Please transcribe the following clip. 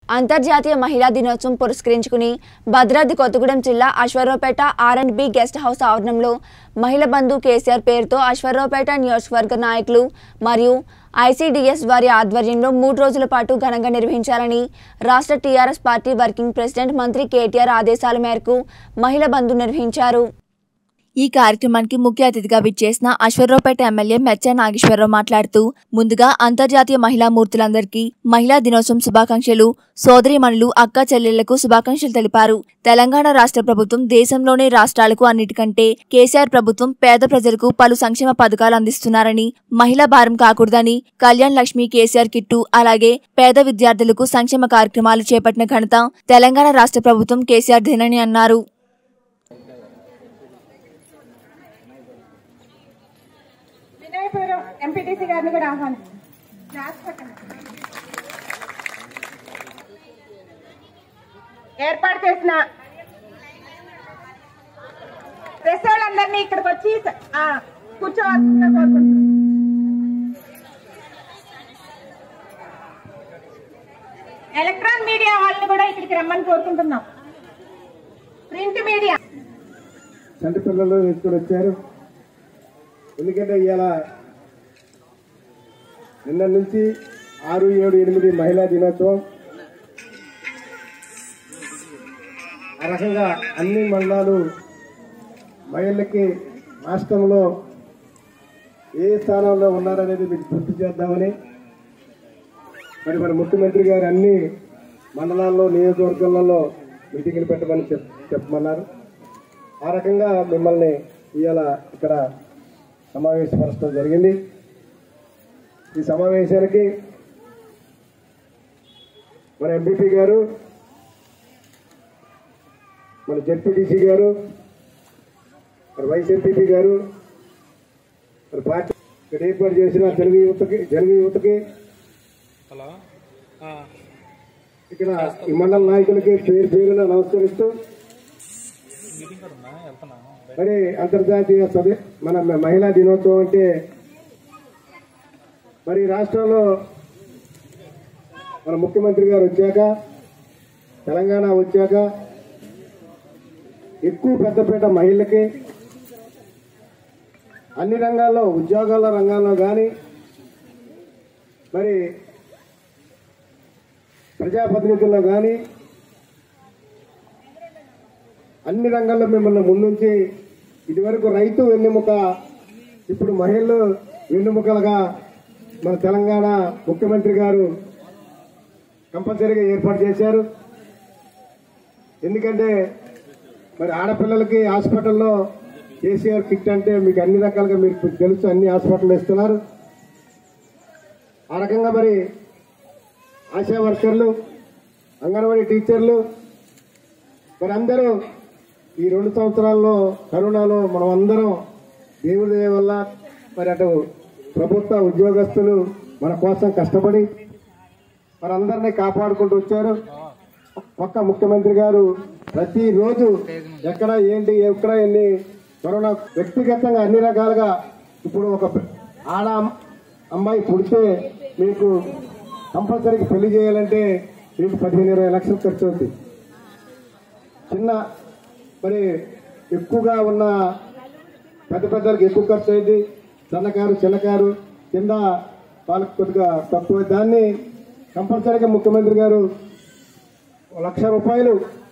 అంతర్జాతీయ మహిళా దినోత్సవం పురస్కరించుకుని భద్రాద్రి కొత్తగూడెం జిల్లా Aswaraopeta R and B guest house ఆవరణంలో మహిళ బంధు కేసీఆర్ పేరుతో అశ్వరావుపేట నియోజకవర్గ నాయకులు మరియు ఐసీడీఎస్ వారి ఆధ్వర్యంలో మూడు రోజుల పాటు ఘనంగా నిర్వహించాలని రాష్ట్ర టీఆర్ఎస్ పార్టీ వర్కింగ్ ప్రెసిడెంట్ మంత్రి కేటీఆర్ ఆదేశాల మేరకు మహిళ బంధు నిర్వహించారు ఈ కార్యక్రమానికి ముఖ్య అతిథిగా విచ్చేసిన అశ్వరావుపేట ఎమ్మెల్యే మెచ్చ నాగేశ్వరరావు మాట్లాడుతూ ముందుగా అంతర్జాతీయ మహిళా మూర్తులందరికీ మహిళా దినోత్సవం శుభాకాంక్షలు సోదరిమణులు అక్క చెల్లెళ్లకు శుభాకాంక్షలు తెలిపారు తెలంగాణ రాష్ట్ర ప్రభుత్వం దేశంలోనే రాష్ట్రాలకు అన్నిటికంటే కేసీఆర్ ప్రభుత్వం పేద ప్రజలకు పలు సంక్షేమ పథకాలు అందిస్తున్నారని మహిళా భారం కాకూడదని కళ్యాణ్ లక్ష్మి కేసీఆర్ కిట్టు అలాగే పేద విద్యార్థులకు సంక్షేమ కార్యక్రమాలు చేపట్టిన ఘనత తెలంగాణ రాష్ట్ర ప్రభుత్వం కేసీఆర్ దినని అన్నారు వినయపురం ఎంపీటీసీ గారిని కూడా ఆహ్వానిస్తాం క్లాస్ పక్కన. ఏర్పాటు చేసిన ప్రెస్ వాళ్ళందరినీ ఇక్కడికి వచ్చి ఆ, కూర్చోవాల్సిందిగా కోరుకుంటున్నాం ఎలక్ట్రాన్ మీడియా వాళ్ళని కూడా ఇక్కడికి రమ్మని కోరుకుంటున్నాం ప్రింట్ మీడియా చంటి పిల్లలు ఇక్కడ వచ్చారు ఎందుకంటే ఇవాళ నిన్న నుంచి ఆరు ఏడు ఎనిమిది మహిళా దినోత్సవం ఆ రకంగా అన్ని మండలాలు మహిళలకి రాష్ట్రంలో ఏ స్థానంలో ఉన్నారనేది మీకు గుర్తు చేద్దామని మరి మన ముఖ్యమంత్రి గారు అన్ని మండలాల్లో నియోజకవర్గాలలో మీటింగ్లు పెట్టమని చెప్ చెప్పమన్నారు ఆ రకంగా మిమ్మల్ని ఇవాళ ఇక్కడ సమావేశపరచడం జరిగింది ఈ సమావేశానికి మన ఎంపీపీ గారు మన జెడ్పీటీసీ గారు మరి వైస్ ఎంపీపీ గారు మరి పార్టీ ఇక్కడ ఏర్పాటు చేసిన తెలుగు యువతకి తెలుగు యువతకి హలో ఆ, ఇక్కడ ఈ మండల నాయకులకి పేరు పేరున నమస్కరిస్తూ మీటింగ్ కూడా ఉన్నా వెళ్తున్నా మరి అంతర్జాతీయ సభ మన మహిళా దినోత్సవం అంటే మరి రాష్ట్రంలో మన ముఖ్యమంత్రి గారు వచ్చాక తెలంగాణ వచ్చాక ఎక్కువ పెద్దపేట మహిళలకి అన్ని రంగాల్లో ఉద్యోగాల రంగాల్లో కానీ మరి ప్రజాప్రతినిధుల్లో కానీ అన్ని రంగాల్లో మిమ్మల్ని ముందుంచి ఇదివరకు రైతు వెన్నెముక ఇప్పుడు మహిళలు వెన్నెముకలుగా మన తెలంగాణ ముఖ్యమంత్రి గారు కంపల్సరీగా ఏర్పాటు చేశారు ఎందుకంటే మరి ఆడపిల్లలకి హాస్పిటల్లో కేసీఆర్ కిట్ అంటే మీకు అన్ని రకాలుగా మీకు తెలుసు అన్ని హాస్పిటల్లో ఇస్తున్నారు ఆ రకంగా మరి ఆశా వర్కర్లు అంగన్వాడీ టీచర్లు మరి అందరూ ఈ రెండు సంవత్సరాల్లో కరోనాలో మనం అందరం దేవుడి దయ వల్ల మరి అటు ప్రభుత్వ ఉద్యోగస్తులు మన కోసం కష్టపడి మనందరినీ కాపాడుకుంటూ వచ్చారు ఒక్క ముఖ్యమంత్రి గారు ప్రతిరోజు ఎక్కడ ఏంటి ఎక్కడ ఎన్ని కరోనా వ్యక్తిగతంగా అన్ని రకాలుగా ఇప్పుడు ఒక ఆడ అమ్మాయి పుడితే మీకు కంపల్సరీగా పెళ్లి చేయాలంటే మీకు పదిహేను ఇరవై లక్షలు ఖర్చు అవుతుంది చిన్న మరి ఎక్కువగా ఉన్న పెద్ద పెద్దలకు ఎక్కువ ఖర్చు అయింది సన్నకారు చిన్నకారు కింద వాళ్ళకి కొద్దిగా తక్కువ దాన్ని కంపల్సరీగా ముఖ్యమంత్రి గారు ఓ లక్ష రూపాయలు